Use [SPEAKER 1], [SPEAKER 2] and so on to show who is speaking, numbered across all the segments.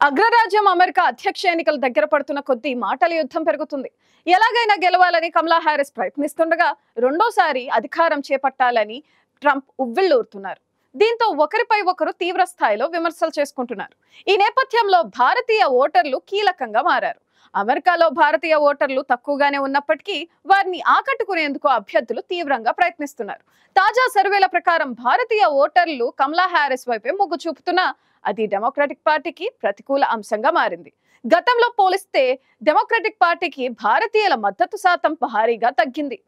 [SPEAKER 1] అగ్రరాజ్యం అమెరికా అధ్యక్ష ఎన్నికలు దగ్గర పడుతున్న కొద్దీ మాటల యుద్ధం పెరుగుతుంది ఎలాగైనా గెలవాలని కమలా హ్యారిస్ ప్రయత్నిస్తుండగా రెండోసారి అధికారం చేపట్టాలని ట్రంప్ ఉవ్విళ్ళూరుతున్నారు దీంతో ఒకరిపై ఒకరు తీవ్ర స్థాయిలో విమర్శలు చేసుకుంటున్నారు ఈ నేపథ్యంలో భారతీయ ఓటర్లు కీలకంగా మారారు అమెరికాలో భారతీయ ఓటర్లు తక్కువగానే ఉన్నప్పటికీ వారిని ఆకట్టుకునేందుకు అభ్యర్థులు తీవ్రంగా ప్రయత్నిస్తున్నారు తాజా సర్వేల ప్రకారం భారతీయ ఓటర్లు కమలా హ్యారిస్ వైపే మొగ్గు చూపుతున్నా అది డెమోక్రటిక్ పార్టీకి ప్రతికూల అంశంగా మారింది గతంలో పోలిస్తే డెమోక్రటిక్ పార్టీకి భారతీయుల మద్దతు శాతం భారీగా తగ్గింది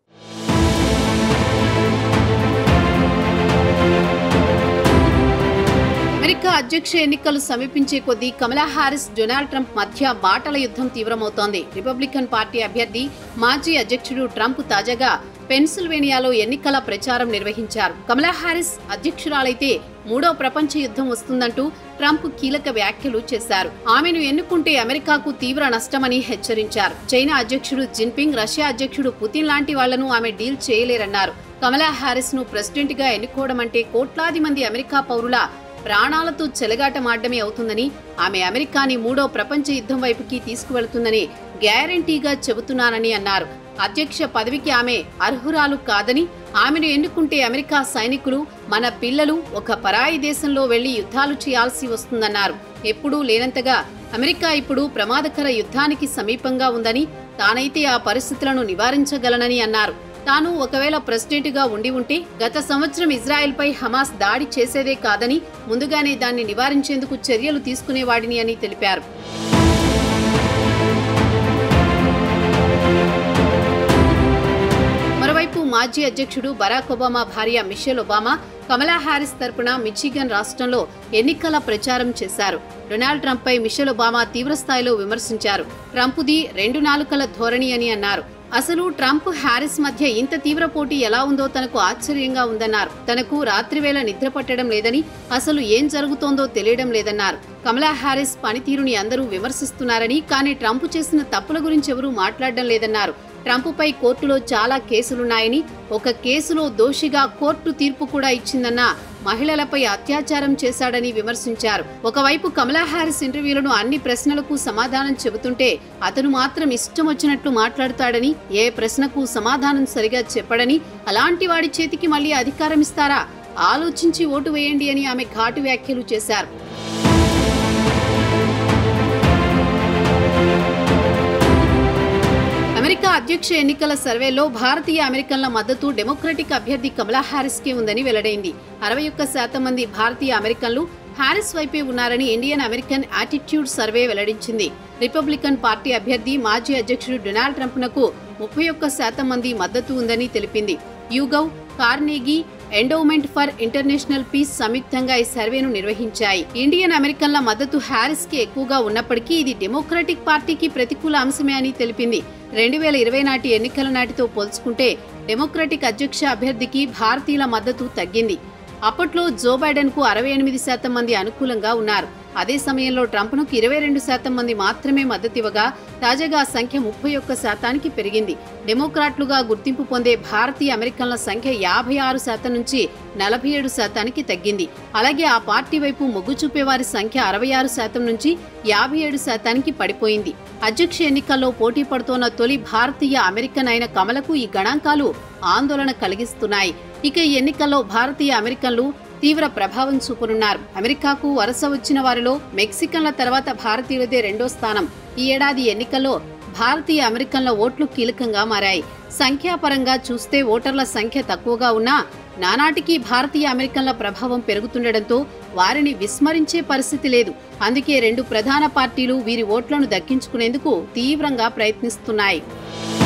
[SPEAKER 2] అమెరికా అధ్యక్ష ఎన్నికలు సమీపించే కొద్దీ కమలా హారిస్ డొనాల్డ్ ట్రంప్ మధ్య మాటల యుద్ధం తీవ్రమవుతోంది రిపబ్లికన్ పార్టీ అభ్యర్థి మాజీ అధ్యక్షుడు ట్రంప్ తాజాగా పెన్సిల్వేనియాలో ఎన్నికల ప్రచారం నిర్వహించారు కమలా హారిస్ అధ్యక్షురాలైతే మూడో ప్రపంచ యుద్ధం వస్తుందంటూ ట్రంప్ కీలక వ్యాఖ్యలు చేశారు ఆమెను ఎన్నుకుంటే అమెరికాకు తీవ్ర నష్టమని హెచ్చరించారు చైనా అధ్యక్షుడు జిన్పింగ్ రష్యా అధ్యక్షుడు పుతిన్ లాంటి వాళ్లను ఆమె డీల్ చేయలేరన్నారు కమలా హారిస్ ను ప్రెసిడెంట్ గా ఎన్నుకోవడం అంటే కోట్లాది మంది అమెరికా పౌరుల ప్రాణాలతో చెలగాటమాడమే అవుతుందని ఆమె అమెరికాని మూడో ప్రపంచ యుద్ధం వైపుకి తీసుకువెళుతుందని గ్యారంటీగా చెబుతున్నానని అన్నారు అధ్యక్ష పదవికి ఆమె అర్హురాలు కాదని ఆమెను ఎన్నుకుంటే అమెరికా సైనికులు మన పిల్లలు ఒక పరాయి దేశంలో వెళ్లి యుద్ధాలు చేయాల్సి వస్తుందన్నారు ఎప్పుడూ లేనంతగా అమెరికా ఇప్పుడు ప్రమాదకర యుద్ధానికి సమీపంగా ఉందని తానైతే ఆ పరిస్థితులను నివారించగలనని అన్నారు తాను ఒకవేళ ప్రెసిడెంట్ గా ఉండి ఉంటే గత సంవత్సరం ఇజ్రాయెల్ పై హమాస్ దాడి చేసేదే కాదని ముందుగానే దాన్ని నివారించేందుకు చర్యలు తీసుకునేవాడిని అని తెలిపారు మరోవైపు మాజీ అధ్యక్షుడు బరాక్ ఒబామా భార్య మిషెల్ ఒబామా కమలా హ్యారిస్ తరపున మిచిగన్ రాష్ట్రంలో ఎన్నికల ప్రచారం చేశారు డొనాల్డ్ ట్రంప్ పై మిషెల్ ఒబామా తీవ్రస్థాయిలో విమర్శించారు ట్రంప్ది రెండు నాలుకల ధోరణి అని అన్నారు అసలు ట్రంప్ హ్యారిస్ మధ్య ఇంత తీవ్ర పోటీ ఎలా ఉందో తనకు ఆశ్చర్యంగా ఉందన్నారు తనకు రాత్రివేళ నిద్ర పట్టడం లేదని అసలు ఏం జరుగుతోందో తెలియడం లేదన్నారు కమలా హ్యారిస్ పనితీరుని అందరూ విమర్శిస్తున్నారని కానీ ట్రంప్ చేసిన తప్పుల గురించి ఎవరూ మాట్లాడడం లేదన్నారు ట్రంప్పై కోర్టులో చాలా కేసులున్నాయని ఒక కేసులో దోషిగా కోర్టు తీర్పు కూడా ఇచ్చిందన్న మహిళలపై అత్యాచారం చేశాడని విమర్శించారు ఒకవైపు కమలా హ్యారిస్ ఇంటర్వ్యూలను అన్ని ప్రశ్నలకు సమాధానం చెబుతుంటే అతను మాత్రం ఇష్టం వచ్చినట్లు మాట్లాడతాడని ఏ ప్రశ్నకు సమాధానం సరిగా చెప్పడని అలాంటి వాడి చేతికి మళ్ళీ అధికారం ఇస్తారా ఆలోచించి ఓటు వేయండి అని ఆమె ఘాటు వ్యాఖ్యలు చేశారు అమెరికా అధ్యక్ష ఎన్నికల సర్వేలో భారతీయ అమెరికన్ల మద్దతు డెమోక్రటిక్ అభ్యర్థి కమలా హ్యారిస్ కి ఉందని వెల్లడైంది అరవై ఒక్క శాతం మంది భారతీయ అమెరికన్లు హ్యారిస్ వైపే ఉన్నారని ఇండియన్ అమెరికన్ యాటిట్యూడ్ సర్వే వెల్లడించింది రిపబ్లికన్ పార్టీ అభ్యర్థి మాజీ అధ్యక్షుడు డొనాల్డ్ ట్రంప్నకు ముప్పై ఒక్క శాతం మంది మద్దతు ఉందని తెలిపింది YouGov Carnegie Endowment for International Peace సంయుక్తంగా ఈ సర్వేను నిర్వహించాయి ఇండియన్ అమెరికన్ల మద్దతు హ్యారిస్ కి ఎక్కువగా ఉన్నప్పటికీ ఇది డెమోక్రటిక్ పార్టీకి ప్రతికూల అంశమే అని తెలిపింది రెండు వేల ఇరవై నాటి ఎన్నికల నాటితో పోల్చుకుంటే డెమోక్రటిక్ అధ్యక్ష అభ్యర్థికి భారతీయుల మద్దతు తగ్గింది అప్పట్లో జో బైడెన్ కు అరవై ఎనిమిది శాతం మంది అనుకూలంగా ఉన్నారు అదే సమయంలో ట్రంప్ను ఇరవై రెండు శాతం మంది మాత్రమే మద్దతివ్వగా తాజాగా ఆ సంఖ్య ముప్పై ఒక్క శాతానికి పెరిగింది డెమోక్రాట్లుగా గుర్తింపు పొందే భారతీయ అమెరికన్ల సంఖ్య యాభై ఆరు శాతం నుంచి నలభై ఏడు శాతానికి తగ్గింది అలాగే ఆ పార్టీ వైపు మొగ్గు చూపే వారి సంఖ్య అరవై ఆరు శాతం నుంచి యాభై ఏడు శాతానికి పడిపోయింది అధ్యక్ష ఎన్నికల్లో పోటీ పడుతోన్న తొలి భారతీయ అమెరికన్ అయిన కమలకు ఈ గణాంకాలు ఆందోళన కలిగిస్తున్నాయి ఇక ఈ ఎన్నికల్లో భారతీయ అమెరికన్లు తీవ్ర ప్రభావం చూపనున్నారు అమెరికాకు వరుస వచ్చిన వారిలో మెక్సికన్ల తర్వాత భారతీయులదే రెండో స్థానం ఈ ఏడాది ఎన్నికల్లో భారతీయ అమెరికన్ల ఓట్లు కీలకంగా మారాయి సంఖ్యాపరంగా చూస్తే ఓటర్ల సంఖ్య తక్కువగా ఉన్నా నానాటికి భారతీయ అమెరికన్ల ప్రభావం పెరుగుతుండటంతో వారిని విస్మరించే పరిస్థితి లేదు అందుకే రెండు ప్రధాన పార్టీలు వీరి ఓట్లను దక్కించుకునేందుకు తీవ్రంగా ప్రయత్నిస్తున్నాయి